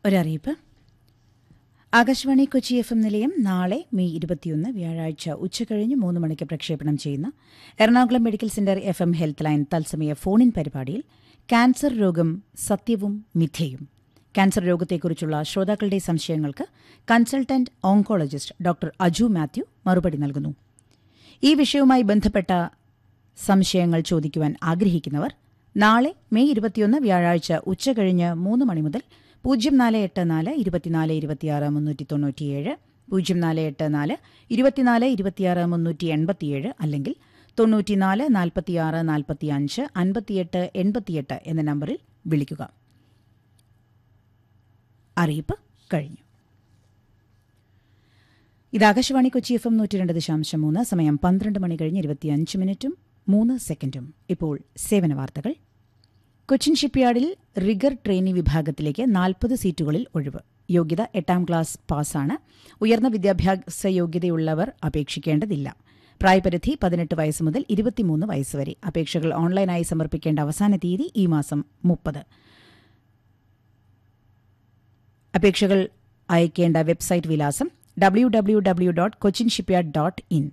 ഒരറിയിപ്പ് Akashvani Kochi F M നിലയം നാളെ May ഇരുപത്തിയൊന്ന് വ്യാഴാഴ്ച ഉച്ചകഴിഞ്ഞ് മൂന്ന് മണിക്ക് പ്രക്ഷേപണം ചെയ്യുന്ന Ernakulam medical centre F M health line തത്സമയ ഫോണിൻ പരിപാടിയിൽ ക്യാൻസർ രോഗം സത്യവും മിഥ്യയും ക്യാൻസർ രോഗത്തെക്കുറിച്ചുള്ള ശ്രോതാക്കളുടെ സംശയങ്ങൾക്ക് consultant oncologist doctor Aju Mathew മറുപടി നൽകുന്നു ഈ വിഷയവുമായി ബന്ധപ്പെട്ട സംശയങ്ങൾ ചോദിക്കുവാൻ ആഗ്രഹിക്കുന്നവർ നാളെ മെയ് ഇരുപത്തിയൊന്ന് വ്യാഴാഴ്ച ഉച്ചകഴിഞ്ഞ് മൂന്ന് മണി മുതൽ പൂജ്യം നാല് എട്ട് നാല് ഇരുപത്തിനാല് ഇരുപത്തിയാറ് മുന്നൂറ്റി തൊണ്ണൂറ്റിയേഴ് പൂജ്യം നാല് എട്ട് നാല് ഇരുപത്തിനാല് ഇരുപത്തിയാറ് മുന്നൂറ്റി എൺപത്തിയേഴ് അല്ലെങ്കിൽ തൊണ്ണൂറ്റിനാല് നാൽപ്പത്തിയാറ് നാൽപ്പത്തിയഞ്ച് അൻപത്തിയെട്ട് എൺപത്തിയെട്ട് എന്ന നമ്പറിൽ വിളിക്കുക അറിയിപ്പ് കഴിഞ്ഞു ഇത് ആകാശവാണി കൊച്ചി എഫ് എം നൂറ്റി രണ്ട് ദശാംശം മൂന്ന് സമയം പന്ത്രണ്ട് മണി കഴിഞ്ഞ് ഇരുപത്തിയഞ്ച് മിനിറ്റും മൂന്ന് സെക്കൻഡും ഇപ്പോൾ സേവന വാർത്തകൾ കൊച്ചിൻ ഷിപ്പ്യാർഡിൽ റിഗർ ട്രെയിനി വിഭാഗത്തിലേക്ക് നാൽപ്പത് സീറ്റുകളിൽ ഒഴിവ് യോഗ്യത എട്ടാം ക്ലാസ് പാസ്സാണ് ഉയർന്ന വിദ്യാഭ്യാസ യോഗ്യതയുള്ളവർ അപേക്ഷിക്കേണ്ടതില്ല പ്രായപരിധി പതിനെട്ട് വയസ്സ് മുതൽ ഇരുപത്തിമൂന്ന് വയസ്സ് വരെ അപേക്ഷകൾ ഓൺലൈനായി സമർപ്പിക്കേണ്ട അവസാന തീയതി ഈ മാസം മുപ്പത് അപേക്ഷകൾ അയക്കേണ്ട വെബ്സൈറ്റ് വിലാസം W W W dot Cochin shipyard dot in